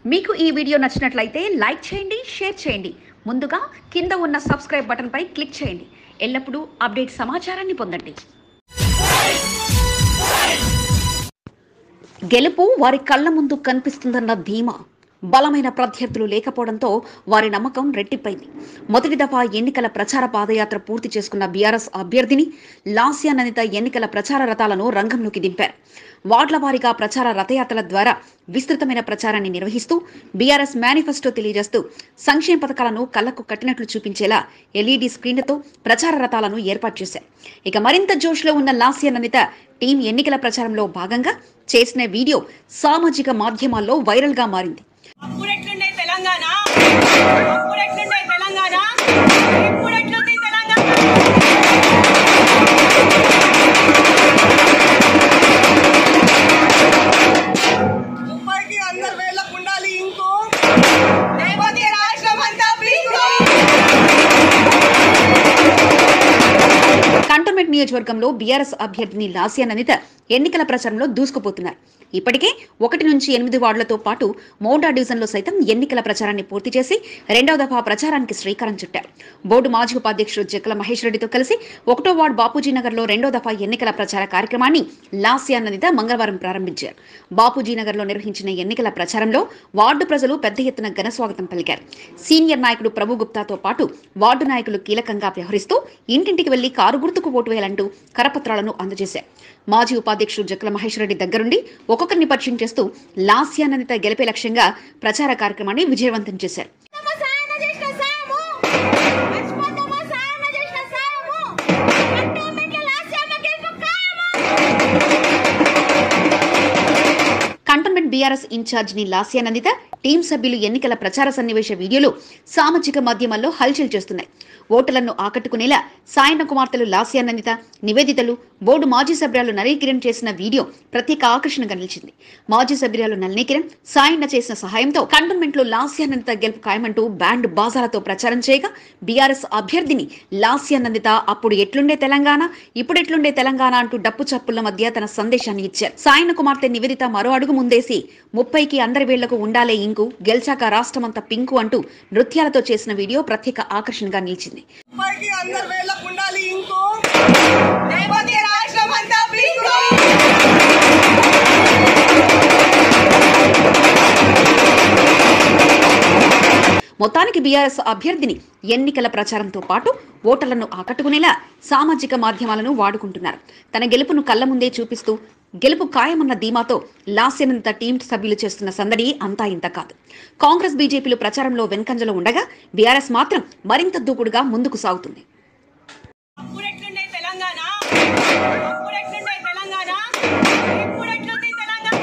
మీకు ఈ వీడియో నచ్చినట్లయితే లైక్ చేయండి షేర్ చేయండి ముందుగా కింద ఉన్న సబ్స్క్రైబ్ బటన్పై క్లిక్ చేయండి ఎల్లప్పుడూ అప్డేట్ సమాచారాన్ని పొందండి గెలుపు వారి కళ్ళ ముందు కనిపిస్తుందన్న ధీమా బలమైన ప్రత్యర్థులు లేకపోవడంతో వారి నమ్మకం రెట్టిపోయింది మొదటి దఫా ఎన్నికల ప్రచార పాదయాత్ర పూర్తి చేసుకున్న బీఆర్ఎస్ అభ్యర్థిని లాస్యా ననిత ఎన్నికల ప్రచార రథాలను రంగంలోకి దింపారు వార్డుల వారీగా ప్రచార రథయాత్రల ద్వారా విస్తృతమైన ప్రచారాన్ని నిర్వహిస్తూ బీఆర్ఎస్ మేనిఫెస్టో తెలియజేస్తూ సంక్షేమ పథకాలను కళ్లకు కట్టినట్లు చూపించేలా ఎల్ఈడి స్క్రీన్లతో ప్రచార రథాలను ఏర్పాటు చేశారు ఇక మరింత జోష్లో ఉన్న లాస్య ననిత టీం ఎన్నికల ప్రచారంలో భాగంగా చేసిన వీడియో సామాజిక మాధ్యమాల్లో వైరల్గా మారింది అప్పుడెట్లుండే తెలంగాణ అప్పుడెట్లుండే తెలంగాణ ఇప్పుడెట్లుంది తెలంగాణ ముప్పైకి అందరు వేలకు ఉండాలి ఇంకో లేకపోతే రాష్ట్రం అంతా బ్లింకు. కంటోన్మెంట్ నియోజకవర్గంలో బీఆర్ఎస్ అభ్యర్థిని లాస్యా ననిత ఎన్నికల ప్రచారంలో దూసుకుపోతున్నారు ఇప్పటికే ఒకటి నుంచి ఎనిమిది వార్డులతో పాటు మోండా డివిజన్లో సైతం ఎన్నికల ప్రచారాన్ని పూర్తి చేసి రెండవ దఫా ప్రచారానికి శ్రీకారం చుట్టారు బోర్డు మాజీ ఉపాధ్యక్షుడు జక్కల మహేష్ రెడ్డితో కలిసి ఒకటో వార్డు బాపూజీ నగర్లో రెండో దఫా ఎన్నికల ప్రచార కార్యక్రమాన్ని లాస్యా ననిత మంగళవారం ప్రారంభించారు బాపూజీ నగర్లో నిర్వహించిన ఎన్నికల ప్రచారంలో వార్డు ప్రజలు పెద్ద ఎత్తున ఘన స్వాగతం పలికారు సీనియర్ నాయకుడు ప్రభు గుప్తాతో పాటు వార్డు నాయకులు కీలకంగా వ్యవహరిస్తూ ఇంటింటికి వెళ్లి కారు గుర్తుకు ఓటు వేయాలంటూ కరపత్రాలను అందజేశారు మాజీ ఉపాధ్యక్షుడు జక్కల మహేష్ రెడ్డి దగ్గరుండి ఒక్కొక్కరిని పరిచయం చేస్తూ లాస్యానందిత గెలిపే లక్ష్యంగా ప్రచార కార్యక్రమాన్ని విజయవంతం చేశారు మా సాయన చేసిన సాయము మర్చిపోతామా సాయన చేసిన సాయము కంటోన్మెంట్లో లాస్ట్ ఇయర్ గెలుపు ఖాయము కంటోన్మెంట్ బీఆర్ఎస్ ఇన్ఛార్జిని లాస్యానందిత టీం సభ్యులు ఎన్నికల ప్రచార సన్నివేశ వీడియోలు సామాజిక మాధ్యమాల్లో హల్చల్ చేస్తున్నాయి ఓటర్లను ఆకట్టుకునేలా సాయన్న కుమార్తెలు లాస్యానందిత నివేదితలు బోర్డు మాజీ సభ్యురాలు నరీకిరణ్ చేసిన వీడియో ప్రత్యేక ఆకర్షణగా నిలిచింది మాజీ సభ్యురాలు నళినీకిరణ్ సాయన్న చేసిన సహాయంతో కంటోన్మెంట్ లో లాస్యానందిత గెలుపు ఖాయమంటూ బ్యాండ్ బాజాలతో ప్రచారం చేయగా బీఆర్ఎస్ అభ్యర్థిని లాస్యానందిత అప్పుడు ఎట్లుండే తెలంగాణ ఇప్పుడు ఎట్లుండే తెలంగాణ అంటూ డప్పు చప్పుల మధ్య తన సందేశాన్ని ఇచ్చారు సాయన్న కుమార్తె నివేదిత మరో అడుగు ముందేసి ముప్పైకి అందరి వేళ్లకు ఉండాలే ఇంకు గెలిచాక రాష్ట్రమంతా పింకు అంటూ నృత్యాలతో చేసిన వీడియో ప్రత్యేక ఆకర్షణగా నిలిచింది ముప్పైకి అందరు వేలకు ఉండాలి ఇంకో లేకపోతే రాష్ట్రం అంతా బ్లింకు. మొత్తానికి బీఆర్ఎస్ అభ్యర్థిని ఎన్నికల ప్రచారంతో పాటు ఓటర్లను ఆకట్టుకునేలా సామాజిక మాధ్యమాలను వాడుకుంటున్నారు తన గెలుపును కళ్ళ ముందే చూపిస్తూ గెలుపు ఖాయమన్న ధీమాతో లాస్యనంత టీం సభ్యులు చేస్తున్న సందడి అంతా ఇంత కాదు కాంగ్రెస్ బీజేపీలు ప్రచారంలో వెనుకంజలో ఉండగా బీఆర్ఎస్ మాత్రం మరింత దూకుడుగా ముందుకు సాగుతుంది అప్పుడెట్లుండే తెలంగాణ అప్పుడెట్లుండే తెలంగాణ ఇప్పుడెట్లుంది తెలంగాణ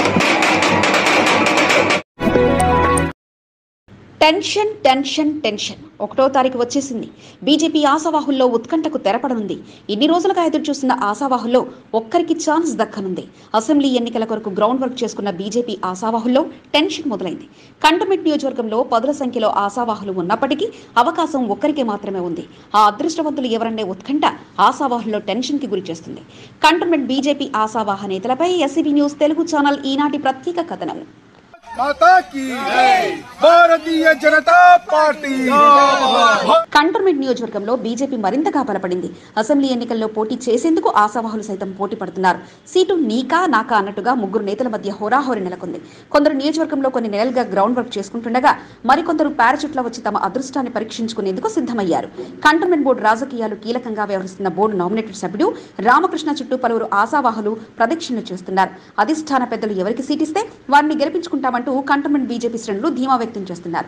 టెన్షన్ టెన్షన్ టెన్షన్ ఒకటో తారీఖు వచ్చేసింది బీజేపీ ఆశావాహుల్లో ఉత్కంఠకు తెరపడనుంది ఇన్ని రోజులుగా ఎదురు చూస్తున్న ఆశావాహుల్లో ఒక్కరికి ఛాన్స్ దక్కనుంది అసెంబ్లీ ఎన్నికల కొరకు గ్రౌండ్ వర్క్ చేసుకున్న బీజేపీ ఆశావాహుల్లో టెన్షన్ మొదలైంది కంటోన్మెంట్ నియోజకవర్గంలో పదుల సంఖ్యలో ఆశావాహులు ఉన్నప్పటికీ అవకాశం ఒక్కరికే మాత్రమే ఉంది ఆ అదృష్టవంతులు ఎవరనే ఉత్కంఠ ఆశావాహుల్లో టెన్షన్ కి గురి చేస్తుంది కంటోన్మెంట్ బీజేపీ ఆశావాహ నేతలపై ఎస్సీబీ న్యూస్ తెలుగు ఛానల్ ఈనాటి ప్రత్యేక కథనం माता की भारतीय जनता पार्टी కంటోన్మెంట్ నియోజకవర్గంలో బీజేపీ మరింతగా బలపడింది అసెంబ్లీ ఎన్నికల్లో పోటీ చేసేందుకు ఆశావాహులు సైతం పోటీ పడుతున్నారు సీటు నీకా నాకా అన్నట్టుగా ముగ్గురు నేతల మధ్య హోరాహోరి నెలకొంది కొందరు నియోజకవర్గంలో కొన్ని నెలలుగా గ్రౌండ్ వర్క్ చేసుకుంటుండగా మరికొందరు పారాచూట్లో వచ్చి తమ అదృష్టాన్ని పరీక్షించుకునేందుకు సిద్ధమయ్యారు కంటోన్మెంట్ బోర్డు రాజకీయాలు కీలకంగా వ్యవహరిస్తున్న బోర్డు నామినేటెడ్ సభ్యుడు రామకృష్ణ చుట్టూ పలువురు ఆశావాహులు ప్రదక్షిణలు చేస్తున్నారు అధిష్టాన పెద్దలు ఎవరికి సీటిస్తే వారిని గెలిపించుకుంటామంటూ కంటోన్మెంట్ బీజేపీ శ్రేణులు ధీమా వ్యక్తం చేస్తున్నారు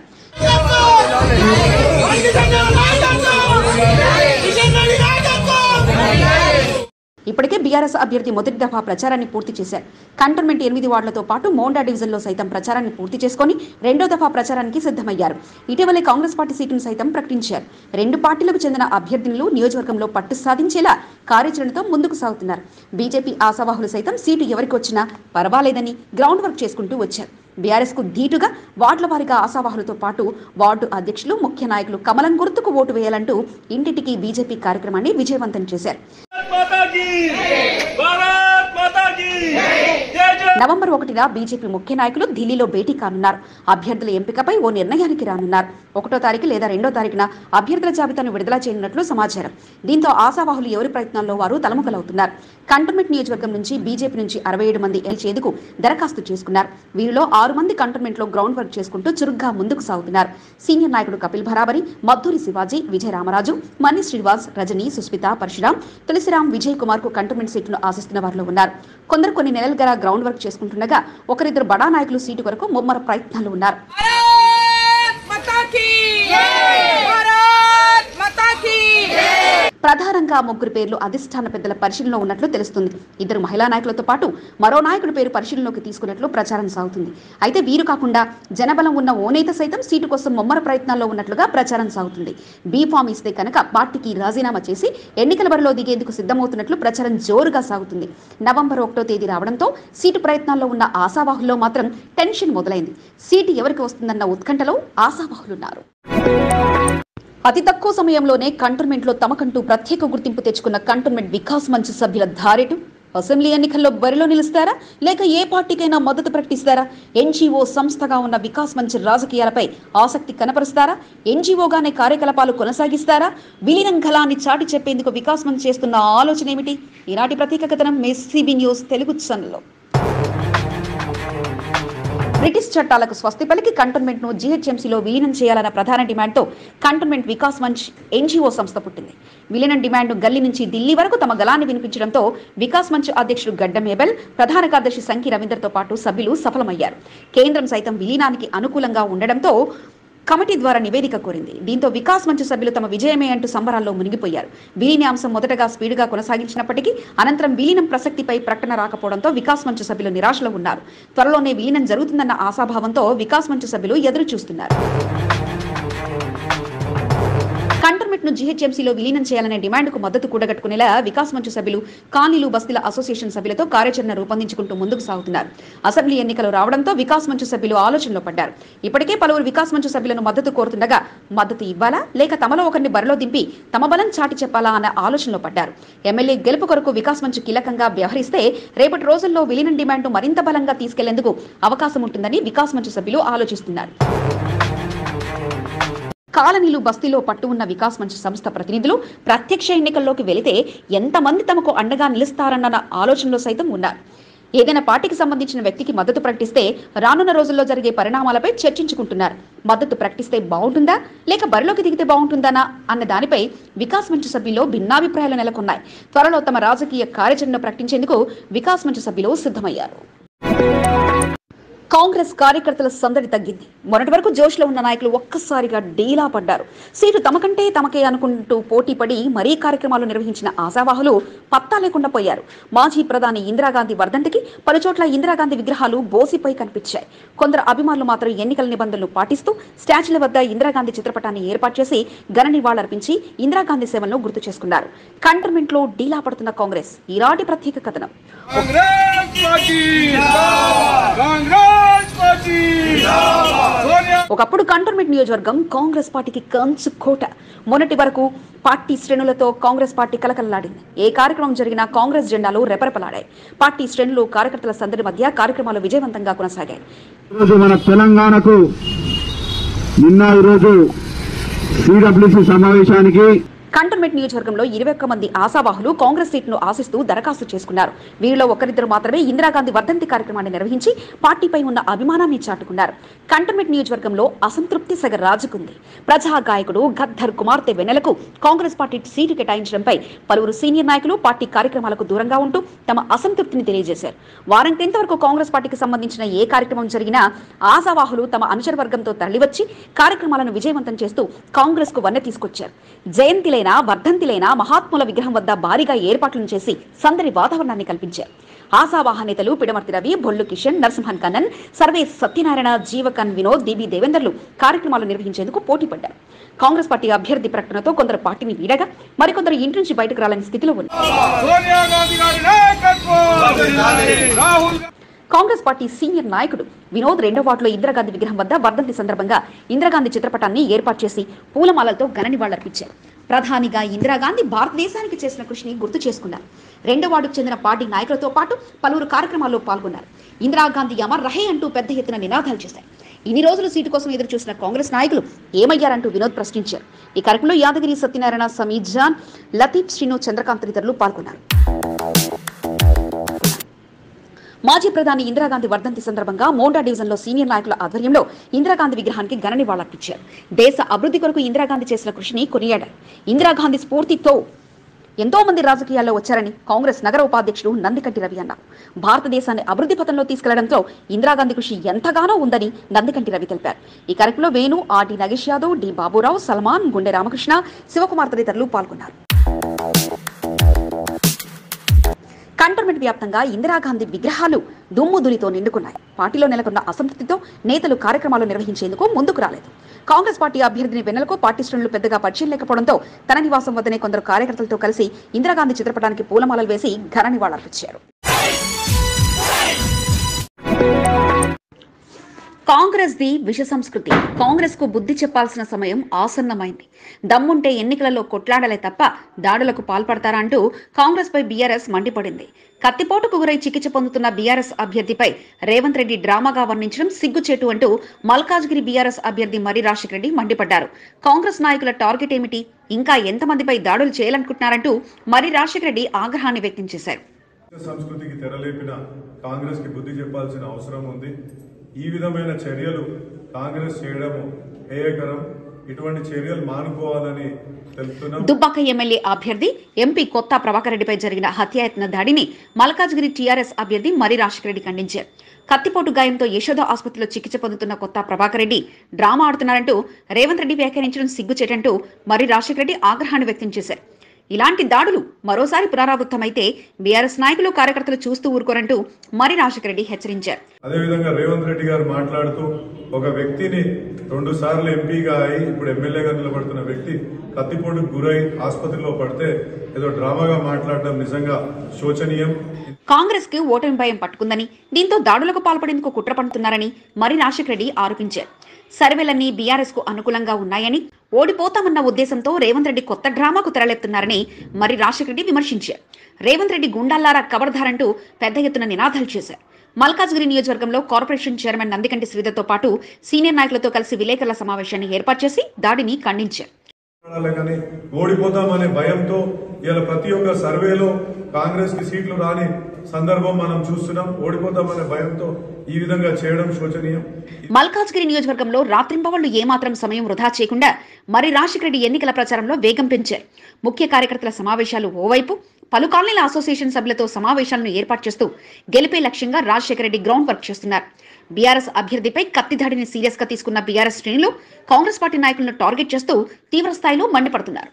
ఇప్పటికే బీఆర్ఎస్ అభ్యర్థి మొదటి దఫా ప్రచారాన్ని పూర్తి చేశారు కంటోన్మెంట్ ఎనిమిది వార్డులతో పాటు మోండా డివిజన్లో సైతం ప్రచారాన్ని పూర్తి చేసుకొని రెండో దఫా ప్రచారానికి సిద్ధమయ్యారు ఇటీవలే కాంగ్రెస్ పార్టీ సీటును సైతం ప్రకటించారు రెండు పార్టీలకు చెందిన అభ్యర్థులు నియోజకవర్గంలో పట్టు సాధించేలా కార్యాచరణతో ముందుకు సాగుతున్నారు బీజేపీ ఆశావాహులు సైతం సీటు ఎవరికి వచ్చినా పర్వాలేదని గ్రౌండ్ వర్క్ చేసుకుంటూ వచ్చారు బీఆర్ఎస్ కు ధీటుగా వార్డుల వారీగా ఆశావాహులతో పాటు వార్డు అధ్యక్షులు ముఖ్య నాయకులు కమలం గుర్తుకు ఓటు వేయాలంటూ ఇంటింటికి బీజేపీ కార్యక్రమాన్ని విజయవంతం చేశారు माता की भारत माता की जय जय నవంబర్ ఒకటిన బీజేపీ ముఖ్య నాయకులు ఢిల్లీలో భేటీ కానున్నారు అభ్యర్థుల ఎంపికపై ఓ నిర్ణయానికి రానున్నారు ఒకటో తారీఖు లేదా రెండో తారీఖున అభ్యర్థుల జాబితాను విడుదల చేయనున్నట్లు సమాచారం దీంతో ఆశావాహులు ఎవరి ప్రయత్నాల్లో వారు తలముకలవుతున్నారు కంటోన్మెంట్ నియోజకవర్గం నుంచి బీజేపీ నుంచి అరవై ఏడు మంది ఎల్చేందుకు దరఖాస్తు చేసుకున్నారు వీరిలో ఆరు మంది కంటోన్మెంట్ లో గ్రౌండ్ వర్క్ చేసుకుంటూ చురుగ్గా ముందుకు సాగుతున్నారు సీనియర్ నాయకుడు కపిల్ భరావరి మద్దూరి శివాజీ విజయ రామరాజు మన్ని శ్రీనివాస్ రజని సుస్మిత పరశురాం తులసిరాం విజయ్ కుమార్ కు కంటోన్మెంట్ సీట్ను ఆశిస్తున్న వారిలో ఉన్నారు కొందరు కొన్ని నెలలుగా గ్రౌండ్ వర్క్ చేసుకుంటుండగా ఒకరిద్దరు బడా నాయకులు సీటు కొరకు ముమ్మర ప్రయత్నాలు ఉన్నారు భారత్ మాతా కీ భారత్ మాతా కీ ప్రధానంగా ముగ్గురు పేర్లు అధిష్టాన పెద్దల పరిశీలనలో ఉన్నట్లు తెలుస్తుంది ఇద్దరు మహిళా నాయకులతో పాటు మరో నాయకుడి పేరు పరిశీలనలోకి తీసుకున్నట్లు ప్రచారం సాగుతుంది అయితే వీరు కాకుండా జనబలం ఉన్న ఓ నేత సైతం సీటు కోసం ముమ్మర ప్రయత్నాల్లో ఉన్నట్లుగా ప్రచారం సాగుతుంది బీ ఫామ్ ఇస్తే కనుక పార్టీకి రాజీనామా చేసి ఎన్నికల బరిలో దిగేందుకు సిద్ధమవుతున్నట్లు ప్రచారం జోరుగా సాగుతుంది నవంబర్ ఒకటో తేదీ రావడంతో సీటు ప్రయత్నాల్లో ఉన్న ఆశావాహుల్లో మాత్రం టెన్షన్ మొదలైంది సీటు ఎవరికి వస్తుందన్న ఉత్కంఠలో ఆశావాహులున్నారు అతి తక్కువ సమయంలోనే కంటోన్మెంట్లో తమకంటూ ప్రత్యేక గుర్తింపు తెచ్చుకున్న కంటోన్మెంట్ వికాస్ మంచ్ సభ్యుల ధారెటు అసెంబ్లీ ఎన్నికల్లో బరిలో నిలుస్తారా లేక ఏ పార్టీకైనా మద్దతు ప్రకటిస్తారా ఎన్జీఓ సంస్థగా ఉన్న వికాస్ మంచ్ రాజకీయాలపై ఆసక్తి కనపరుస్తారా ఎన్జీఓగానే కార్యకలాపాలు కొనసాగిస్తారా విలీనం కళాన్ని చాటి చెప్పేందుకు వికాస్ మంచ్ చేస్తున్న ఆలోచన ఏమిటి ఈనాటి ప్రత్యేక కథనం మెస్సీబీ న్యూస్ తెలుగు ఛానల్లో బ్రిటిష్ చట్టాలకు స్వస్తి పలికి కంటోన్మెంట్ ను జీహెచ్ఎంసీలో విలీనం చేయాలన్న ప్రధాన డిమాండ్తో కంటోన్మెంట్ వికాస్ మంచ్ ఎన్జీఓ సంస్థ పుట్టింది విలీనం డిమాండ్ గల్లీ నుంచి ఢిల్లీ వరకు తమ గలాన్ని వినిపించడంతో వికాస్ మంచ్ అధ్యక్షుడు గడ్డం ఏబెల్ ప్రధాన కార్యదర్శి సంకి రవీందర్తో పాటు సభ్యులు సఫలమయ్యారు కేంద్రం సైతం విలీనానికి అనుకూలంగా ఉండడంతో కమిటీ ద్వారా నివేదిక కోరింది దీంతో వికాస్ మంచ్ సభ్యులు తమ విజయమే అంటూ సంబరాల్లో మునిగిపోయారు విలీనాంశం మొదటగా స్పీడ్గా కొనసాగించినప్పటికీ అనంతరం విలీనం ప్రసక్తిపై ప్రకటన రాకపోవడంతో వికాస్ మంచ్ సభ్యులు నిరాశలో ఉన్నారు త్వరలోనే విలీనం జరుగుతుందన్న ఆశాభావంతో వికాస్ మంచ్ సభ్యులు ఎదురు చూస్తున్నారు కంటర్మెంట్ ను జీహెచ్ఎంసీలో విలీనం చేయాలనే డిమాండ్కు మద్దతు కూడగట్టుకునేలా వికాస్ మంచు సభ్యులు కాలనీలు బస్తీల అసోసియేషన్ సభ్యులతో కార్యాచరణ రూపొందించుకుంటూ ముందుకు సాగుతున్నారు అసెంబ్లీ ఎన్నికలు రావడంతో వికాస్ మంచు సభ్యులు ఆలోచనలో పడ్డారు ఇప్పటికే పలువురు వికాస్ మంచు సభ్యులను మద్దతు కోరుతుండగా మద్దతు ఇవ్వాలా లేక తమలో ఒకరిని బరిలో దింపి తమ బలం చాటి చెప్పాలా అన్న ఆలోచనలో పడ్డారు ఎమ్మెల్యే గెలుపు కొరకు వికాస్ మంచు కీలకంగా వ్యవహరిస్తే రేపటి రోజుల్లో విలీనం డిమాండ్ను మరింత బలంగా తీసుకెళ్లేందుకు అవకాశం ఉంటుందని వికాస్ మంచు సభ్యులు ఆలోచిస్తున్నారు కాలనీలు బస్తీలో పట్టు ఉన్న వికాస్ మంచ్ సంస్థ ప్రతినిధులు ప్రత్యక్ష ఎన్నికల్లోకి వెళితే ఎంతమంది తమకు అండగా నిలుస్తారన్న ఆలోచనలో సైతం ఉన్నారు ఏదైనా పార్టీకి సంబంధించిన వ్యక్తికి మద్దతు ప్రకటిస్తే రానున్న రోజుల్లో జరిగే పరిణామాలపై చర్చించుకుంటున్నారు మద్దతు ప్రకటిస్తే బాగుంటుందా లేక బరిలోకి దిగితే బాగుంటుందనా అన్న దానిపై వికాస్ మంచు సభ్యుల్లో భిన్నాభిప్రాయాలు నెలకొన్నాయి త్వరలో తమ రాజకీయ కార్యాచరణను ప్రకటించేందుకు వికాస్ మంచు సభ్యులు సిద్ధమయ్యారు కాంగ్రెస్ కార్యకర్తల సందడి తగ్గింది మొన్నటి వరకు జోష్లో ఉన్న నాయకులు ఒక్కసారిగా డీలా పడ్డారు సీటు తమకంటే తమకే అనుకుంటూ పోటీ పడి మరీ కార్యక్రమాలు నిర్వహించిన ఆశావాహులు పత్తా లేకుండా పోయారు మాజీ ప్రధాని ఇందిరాగాంధీ వర్ధంతికి పలుచోట్ల ఇందిరాగాంధీ విగ్రహాలు బోసిపై కనిపించాయి కొందరు అభిమానులు మాత్రం ఎన్నికల నిబంధనలు పాటిస్తూ స్టాచ్యూల వద్ద ఇందిరాగాంధీ చిత్రపటాన్ని ఏర్పాటు చేసి ఘన నివాళులర్పించి ఇందిరాగాంధీ సేవలను గుర్తు చేసుకున్నారు కంటోన్మెంట్ లో డీలా పడుతున్న కాంగ్రెస్ ఈనాటి ప్రత్యేక కథనం Congress party Congress party Sonia ఒకప్పుడు కంటోన్మెంట్ నియోజకవర్గం కాంగ్రెస్ పార్టీకి కంచు కోట మొన్నటి వరకు పార్టీ శ్రేణులతో కాంగ్రెస్ పార్టీ కలకలలాడింది ఏ కార్యక్రమం జరిగినా కాంగ్రెస్ జెండాలు రెపరెపలాడాయి పార్టీ శ్రేణులు కార్యకర్తల సందడి మధ్య కార్యక్రమాలు విజయవంతంగా కొనసాగాయి ఈరోజు మన తెలంగాణకు నిన్న ఈరోజు సిడబ్ల్యూసి సమావేశానికి కంటోన్మెంట్ నియోజకవర్గంలో ఇరవై ఒక్క మంది ఆశావాహులు కాంగ్రెస్ సీట్ను ఆశిస్తూ దరఖాస్తు చేసుకున్నారు వీరిలో ఒకరిద్దరు మాత్రమే ఇందిరాగాంధీ వర్ధంతి కార్యక్రమాన్ని నిర్వహించి పార్టీపై ఉన్న అభిమానాన్ని చాటుకున్నారు కంటోన్మెంట్ నియోజకవర్గంలో అసంతృప్తి సగ రాజుకుంది ప్రజా గాయకుడు గద్దర్ కుమార్తె వెన్నెలకు కాంగ్రెస్ పార్టీ సీటు కేటాయించడంపై పలువురు సీనియర్ నాయకులు పార్టీ కార్యక్రమాలకు దూరంగా ఉంటూ తమ అసంతృప్తిని తెలియజేశారు వారం క్రితం వరకు కాంగ్రెస్ పార్టీకి సంబంధించిన ఏ కార్యక్రమం జరిగినా ఆశావాహులు తమ అనుచర వర్గంతో తరలివచ్చి కార్యక్రమాలను విజయవంతం చేస్తూ కాంగ్రెస్ కు వన్నె తీసుకొచ్చారు జయంతిలైనా వర్ధంతిలైనా మహాత్ముల విగ్రహం వద్ద భారీగా ఏర్పాట్లను చేసి సందడి వాతావరణాన్ని కల్పించారు ఆశావాహ నేతలు పిడమర్తి రవి బొల్లు కిషన్ నరసింహన్ కన్నన్ సర్వే సత్యనారాయణ జీవకన్ వినోద్ డిబి దేవేందర్లు కార్యక్రమాలు నిర్వహించేందుకు పోటీ పడ్డారు కాంగ్రెస్ పార్టీ అభ్యర్థి ప్రకటనతో కొందరు పార్టీని వీడగా మరికొందరు ఇంటి నుంచి బయటకు రాలని స్థితిలో ఉన్నారు सोनिया गांधी गारी नायकत्व राहुल కాంగ్రెస్ పార్టీ సీనియర్ నాయకుడు వినోద్ రెండో వార్డులో ఇందిరాగాంధీ విగ్రహం వద్ద వర్ధంతి సందర్భంగా ఇందిరాగాంధీ చిత్రపటాన్ని ఏర్పాటు చేసి పూలమాలలతో ఘన నివాళులర్పించారు ప్రధానిగా ఇందిరాగాంధీ భారతదేశానికి చేసిన కృషిని గుర్తు చేసుకున్నారు రెండో వార్డుకు చెందిన పార్టీ నాయకులతో పాటు పలువురు కార్యక్రమాల్లో పాల్గొన్నారు ఇందిరాగాంధీ అమర్ రహే అంటూ పెద్ద ఎత్తున నినాదాలు చేశారు ఇన్ని రోజులు సీటు కోసం ఎదురు చూసిన కాంగ్రెస్ నాయకులు ఏమయ్యారంటూ వినోద్ ప్రశ్నించారు ఈ కార్యక్రమంలో యాదగిరి సత్యనారాయణ సమీద్ జాన్ లతీఫ్ శ్రీను చంద్రకాంత్ తదితరులు పాల్గొన్నారు మాజీ ప్రధాని ఇందిరాగాంధీ వర్ధంతి సందర్భంగా మోండా డివిజన్లో సీనియర్ నాయకుల ఆధ్వర్యంలో ఇందిరాగాంధీ విగ్రహానికి ఘన నివాళులర్పించారు దేశ అభివృద్ధి కొరకు ఇందిరాగాంధీ చేసిన కృషిని కొనియాడారు ఇందిరాగాంధీ స్ఫూర్తితో ఎంతో మంది రాజకీయాల్లో వచ్చారని కాంగ్రెస్ నగర ఉపాధ్యక్షుడు నందికంటి రవి అన్నారు భారతదేశాన్ని అభివృద్ధి పథంలో తీసుకెళ్లడంతో ఇందిరాగాంధీ కృషి ఎంతగానో ఉందని నందికంటి రవి తెలిపారు ఈ కార్యక్రమంలో వేణు ఆర్డి నగేష్ యాదవ్ డి బాబురావు సల్మాన్ గుండె రామకృష్ణ శివకుమార్ తదితరులు పాల్గొన్నారు కంటోన్మెంట్ వ్యాప్తంగా ఇందిరాగాంధీ విగ్రహాలు దుమ్ముదులితో నిండుకున్నాయి పార్టీలో నెలకొన్న అసంతృప్తితో నేతలు కార్యక్రమాలు నిర్వహించేందుకు ముందుకు రాలేదు కాంగ్రెస్ పార్టీ అభ్యర్థిని వెన్నెలకు పార్టీ శ్రేణులు పెద్దగా పరిచయం లేకపోవడంతో తన నివాసం వద్దనే కొందరు కార్యకర్తలతో కలిసి ఇందిరాగాంధీ చిత్రపటానికి పూలమాలలు వేసి ఘన నివాళులర్పించారు కాంగ్రెస్ ది విష సంస్కృతి కాంగ్రెస్ కు బుద్ధి చెప్పాల్సిన సమయం ఆసన్నమైంది దమ్ముంటే ఎన్నికలలో కొట్లాడలే తప్ప దాడులకు పాల్పడతారా అంటూ కాంగ్రెస్ పై బీఆర్ఎస్ మండిపడింది కత్తిపోటుకు గురై చికిత్స పొందుతున్న బీఆర్ఎస్ అభ్యర్థిపై రేవంత్ రెడ్డి డ్రామాగా వర్ణించడం సిగ్గుచేటు అంటూ మల్కాజ్గిరి బీఆర్ఎస్ అభ్యర్థి మర్రి రాజశేఖర రెడ్డి మండిపడ్డారు కాంగ్రెస్ నాయకుల టార్గెట్ ఏమిటి ఇంకా ఎంతమందిపై దాడులు చేయాలనుకుంటున్నారంటూ మర్రి రాజశేఖర రెడ్డి ఆగ్రహాన్ని వ్యక్తం చేశారు సంస్కృతికి తెరలేపిన కాంగ్రెస్ కి బుద్ధి చెప్పాల్సిన అవసరం ఉంది ఈ విధమైన చర్యలు కాంగ్రెస్ చేయడము హేయకరం ఇటువంటి చర్యలు మానుకోవాలని తెలుపుతున్నాం దుబ్బాక ఎమ్మెల్యే అభ్యర్థి ఎంపీ కొత్త ప్రభాకర్ రెడ్డిపై జరిగిన హత్యాయత్న దాడిని మల్కాజ్గిరి టీఆర్ఎస్ అభ్యర్థి మరి రాజశేఖర రెడ్డి ఖండించారు కత్తిపోటు గాయంతో యశోద ఆసుపత్రిలో చికిత్స పొందుతున్న కొత్త ప్రభాకర్ రెడ్డి డ్రామా ఆడుతున్నారంటూ రేవంత్ రెడ్డి వ్యాఖ్యానించడం సిగ్గుచేటంటూ మరి రాజశేఖర రెడ్డి ఆగ్రహాన్ని వ్యక్తం చేశారు ఇలాంటి దాడులు మరోసారి పునరావృతమైతే బీఆర్ఎస్ నాయకులు కార్యకర్తలు చూస్తూ ఊరుకోరంటూ మరి రాజశేఖర రెడ్డి హెచ్చరించారు అదేవిధంగా రేవంత్ రెడ్డి గారు మాట్లాడుతూ ఒక వ్యక్తిని రెండు సార్లు ఎంపీగా అయి ఇప్పుడు ఎమ్మెల్యేగా నిలబడుతున్న వ్యక్తి కత్తిపోటుకు గురై ఆసుపత్రిలో పడితే ఏదో డ్రామాగా మాట్లాడడం నిజంగా శోచనీయం కాంగ్రెస్ కు ఓటమి భయం పట్టుకుందని దీంతో దాడులకు పాల్పడేందుకు కుట్ర పడుతున్నారని మరి రాజశేఖర రెడ్డి ఆరోపించారు సర్వేలన్నీ బీఆర్ఎస్ కు అనుకూలంగా ఉన్నాయని ఓడిపోతామన్న ఉద్దేశంతో రేవంత్ రెడ్డి కొత్త డ్రామాకు తెరలేపుతున్నారని మరి రాజశేఖర రెడ్డి విమర్శించారు రేవంత్ రెడ్డి గుండాల్లారా కబర్దారంటూ పెద్ద ఎత్తున నినాదాలు చేశారు మల్కాజ్గిరి నియోజకవర్గంలో కార్పొరేషన్ చైర్మన్ నందికంటి శ్రీధర్తో పాటు సీనియర్ నాయకులతో కలిసి విలేకరుల సమావేశాన్ని ఏర్పాటు చేసి దాడిని ఖండించారు మాట్లాడాలి కానీ ఓడిపోతామనే భయంతో ఇలా ప్రతి ఒక్క సర్వేలో కాంగ్రెస్ కి సీట్లు రాని సందర్భం మనం చూస్తున్నాం ఓడిపోతామనే భయంతో ఈ విధంగా చేయడం శోచనీయం మల్కాజ్గిరి నియోజకవర్గంలో రాత్రింబవళ్లు ఏమాత్రం సమయం వృధా చేయకుండా మరి రాజశేఖర రెడ్డి ఎన్నికల ప్రచారంలో వేగం పెంచారు ముఖ్య కార్యకర్తల సమావేశాలు ఓవైపు పలు కాలనీల అసోసియేషన్ సభ్యులతో సమావేశాలను ఏర్పాటు చేస్తూ గెలిపే లక్ష్యంగా రాజశేఖర రెడ్డి గ్రౌండ్ వర్క్ చేస్తున్నారు బీఆర్ఎస్ అభ్యర్థిపై కత్తి దాడిని సీరియస్ గా తీసుకున్న బీఆర్ఎస్ శ్రేణులు కాంగ్రెస్ పార్టీ నాయకులను టార్గెట్ చేస్తూ తీవ్ర స్థాయిలో మండిపడుతున్నారు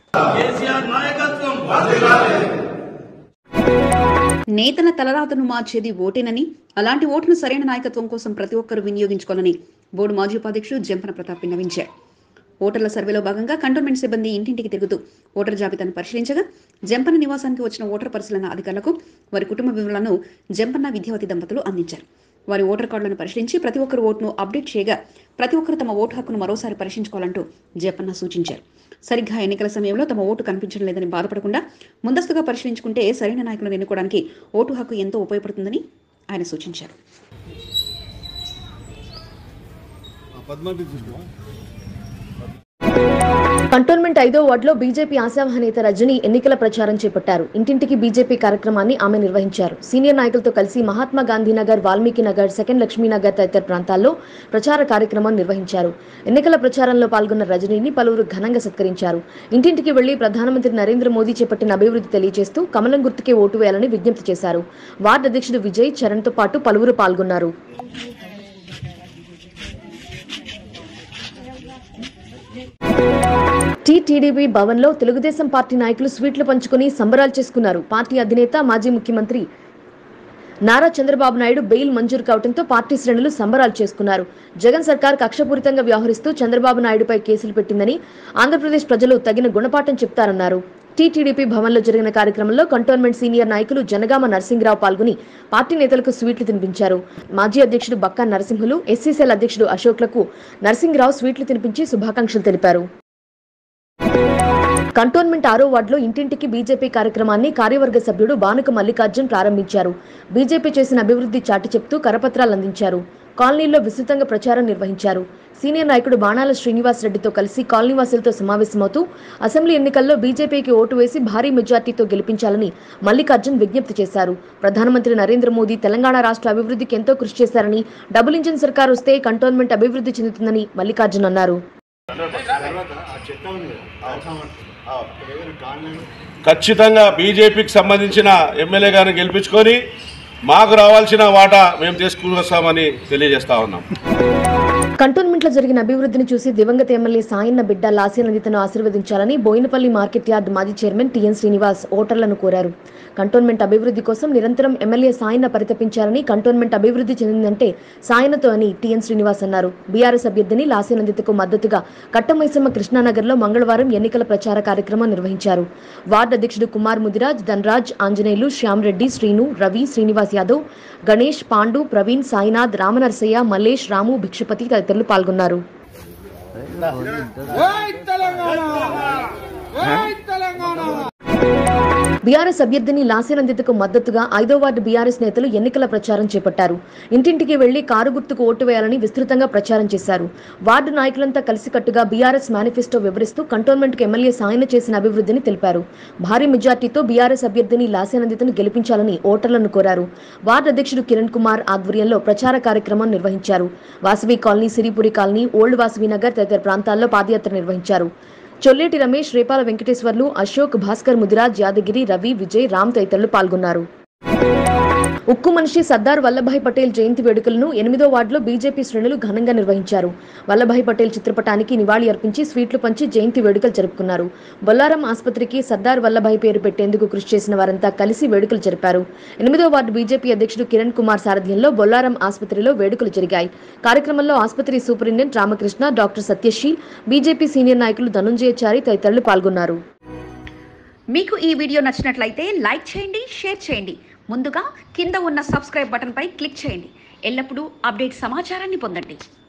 నేతల తలరాతను మార్చేది ఓటేనని అలాంటి ఓటును సరైన నాయకత్వం కోసం ప్రతి ఒక్కరూ వినియోగించుకోవాలని బోర్డు మాజీ ఉపాధ్యక్షుడు జంపన ప్రతాప్ విన్నవించారు ఓటర్ల సర్వేలో భాగంగా కంటోన్మెంట్ సిబ్బంది ఇంటింటికి తిరుగుతూ ఓటర్ జాబితాను పరిశీలించగా జంపన్న నివాసానికి వచ్చిన ఓటర్ పరిశీలన అధికారులకు వారి కుటుంబ వివరాలను జంపన్న విద్యావతి దంపతులు అందించారు వారి ఓటర్ కార్డులను పరిశీలించి ప్రతి ఒక్కరు ఓటును అప్డేట్ చేయగా ప్రతి ఒక్కరు తమ ఓటు హక్కును మరోసారి పరిశీలించుకోవాలంటూ జంపన్న సూచించారు సరిగ్గా ఎన్నికల సమయంలో తమ ఓటు కనిపించడం లేదని బాధపడకుండా ముందస్తుగా పరిశీలించుకుంటే సరైన నాయకులను ఎన్నుకోవడానికి ఓటు హక్కు ఎంతో ఉపయోగపడుతుందని ఆయన సూచించారు కంటోన్మెంట్ ఐదో వార్డులో బీజేపీ ఆశావహ నేత రజని ఎన్నికల ప్రచారం చేపట్టారు ఇంటింటికి బీజేపీ కార్యక్రమాన్ని ఆమె నిర్వహించారు సీనియర్ నాయకులతో కలిసి మహాత్మా గాంధీ నగర్ వాల్మీకి నగర్ సెకండ్ లక్ష్మీనగర్ తదితర ప్రాంతాల్లో ప్రచార కార్యక్రమం నిర్వహించారు ఎన్నికల ప్రచారంలో పాల్గొన్న రజనీని పలువురు ఘనంగా సత్కరించారు ఇంటింటికి వెళ్లి ప్రధానమంత్రి నరేంద్ర మోదీ చేపట్టిన అభివృద్ధి తెలియజేస్తూ కమలం గుర్తుకే ఓటు వేయాలని విజ్ఞప్తి చేశారు వార్డు అధ్యక్షుడు విజయ్ చరణ్తో పాటు పలువురు పాల్గొన్నారు టీటీడీపీ భవన్లో తెలుగుదేశం పార్టీ నాయకులు స్వీట్లు పంచుకుని సంబరాలు చేసుకున్నారు పార్టీ అధినేత మాజీ ముఖ్యమంత్రి నారా చంద్రబాబు నాయుడు బెయిల్ మంజూరు కావడంతో పార్టీ శ్రేణులు సంబరాలు చేసుకున్నారు జగన్ సర్కార్ కక్షపూరితంగా వ్యవహరిస్తూ చంద్రబాబు నాయుడుపై కేసులు పెట్టిందని ఆంధ్రప్రదేశ్ ప్రజలు తగిన గుణపాఠం చెప్తారన్నారు టీటీడీపీ భవన్లో జరిగిన కార్యక్రమంలో కంటోన్మెంట్ సీనియర్ నాయకులు జనగామ నరసింహరావు పాల్గొని పార్టీ నేతలకు స్వీట్లు తినిపించారు మాజీ అధ్యక్షుడు బక్కా నరసింహులు ఎస్సీసీఎల్ అధ్యక్షుడు అశోక్లకు నరసింహరావు స్వీట్లు తినిపించి శుభాకాంక్షలు తెలిపారు కంటోన్మెంట్ ఆరో వార్డులో ఇంటింటికి బీజేపీ కార్యక్రమాన్ని కార్యవర్గ సభ్యుడు బానుక మల్లికార్జున్ ప్రారంభించారు బీజేపీ చేసిన అభివృద్ధి చాటి చెప్తూ కరపత్రాలు అందించారు కాలనీలో విస్తృతంగా ప్రచారం నిర్వహించారు సీనియర్ నాయకుడు బాణాల శ్రీనివాస్ రెడ్డితో కలిసి కాలనీవాసులతో సమావేశమవుతూ అసెంబ్లీ ఎన్నికల్లో బీజేపీకి ఓటు వేసి భారీ మెజార్టీతో గెలిపించాలని మల్లికార్జున్ విజ్ఞప్తి చేశారు ప్రధానమంత్రి నరేంద్ర మోదీ తెలంగాణ రాష్ట్ర అభివృద్ధికి ఎంతో కృషి చేశారని డబుల్ ఇంజిన్ సర్కార్ వస్తే కంటోన్మెంట్ అభివృద్ధి చెందుతుందని మల్లికార్జున్ అన్నారు ఖచ్చితంగా బీజేపీకి సంబంధించిన ఎమ్మెల్యే గారిని గెలిపించుకొని మాకు రావాల్సిన వాటా మేము తీసుకుని వస్తామని తెలియజేస్తా ఉన్నాం కంటోన్మెంట్లో జరిగిన అభివృద్ధిని చూసి దివంగత ఎమ్మెల్యే సాయన్న బిడ్డ లాస్యనందితను ఆశీర్వదించాలని బోయినపల్లి మార్కెట్ యార్డ్ మాజీ చైర్మన్ టిఎన్ శ్రీనివాస్ ఓటర్లను కోరారు కంటోన్మెంట్ అభివృద్ధి కోసం నిరంతరం ఎమ్మెల్యే సాయన్న పరితపించారని కంటోన్మెంట్ అభివృద్ధి చెందిందంటే సాయన్నతో అని టిఎన్ శ్రీనివాస్ అన్నారు బీఆర్ఎస్ అభ్యర్థిని లాస్యనందితకు మద్దతుగా కట్టమైసమ్మ కృష్ణానగర్లో మంగళవారం ఎన్నికల ప్రచార కార్యక్రమం నిర్వహించారు వార్డు అధ్యక్షుడు కుమార్ ముదిరాజ్ ధనరాజ్ ఆంజనేయులు శ్యామ్ రెడ్డి శ్రీను రవి శ్రీనివాస్ యాదవ్ గణేష్ పాండు ప్రవీణ్ సాయినాథ్ రామనరసయ్య మల్లేష్ రాము భిక్షపతి తదితరులు పాల్గొన్నారు జై తెలంగాణ జై తెలంగాణ బీఆర్ఎస్ అభ్యర్థిని లాస్యనందితకు మద్దతుగా ఐదో వార్డు బీఆర్ఎస్ నేతలు ఎన్నికల ప్రచారం చేపట్టారు ఇంటింటికి వెళ్లి కారు గుర్తుకు ఓటు వేయాలని విస్తృతంగా ప్రచారం చేశారు వార్డు నాయకులంతా కలిసికట్టుగా బీఆర్ఎస్ మేనిఫెస్టో వివరిస్తూ కంటోన్మెంట్కు ఎమ్మెల్యే సాయన చేసిన అభివృద్ధిని తెలిపారు భారీ మెజార్టీతో బీఆర్ఎస్ అభ్యర్థిని లాస్యనందితను గెలిపించాలని ఓటర్లను కోరారు వార్డు అధ్యక్షుడు కిరణ్ కుమార్ ఆధ్వర్యంలో ప్రచార కార్యక్రమం నిర్వహించారు Vasavi colony Siripuri colony old Vasavi Nagar తదితర ప్రాంతాల్లో పాదయాత్ర నిర్వహించారు చొల్లేటి రమేష్ రేపాల వెంకటేశ్వర్లు అశోక్ భాస్కర్ ముదిరాజ్ యాదగిరి రవి విజయ్ రామ్ తదితరులు పాల్గొన్నారు ఉక్కు మనిషి సర్దార్ వల్లభాయ్ పటేల్ జయంతి వేడుకలను ఎనిమిదో వార్డులో బీజేపీ శ్రేణులు ఘనంగా నిర్వహించారు వల్లభాయ్ పటేల్ చిత్రపటానికి నివాళి అర్పించి స్వీట్లు పంచి జయంతి వేడుకలు జరుపుకున్నారు బొల్లారం ఆసుపత్రికి సర్దార్ వల్లభాయ్ పేరు పెట్టేందుకు కృషి చేసిన వారంతా కలిసి వేడుకలు జరిపారు ఎనిమిదో వార్డు బీజేపీ అధ్యక్షుడు కిరణ్ కుమార్ సారథ్యంలో బొల్లారం ఆసుపత్రిలో వేడుకలు జరిగాయి కార్యక్రమంలో ఆసుపత్రి superintendent Ramakrishna doctor Satyasheel BJP senior నాయకులు ధనుంజయచారి తదితరులు పాల్గొన్నారు మీకు ఈ వీడియో నచ్చినట్లయితే లైక్ చేయండి షేర్ చేయండి ముందుగా కింద ఉన్న సబ్స్క్రైబ్ బటన్పై క్లిక్ చేయండి ఎల్లప్పుడూ అప్డేట్ సమాచారాన్ని పొందండి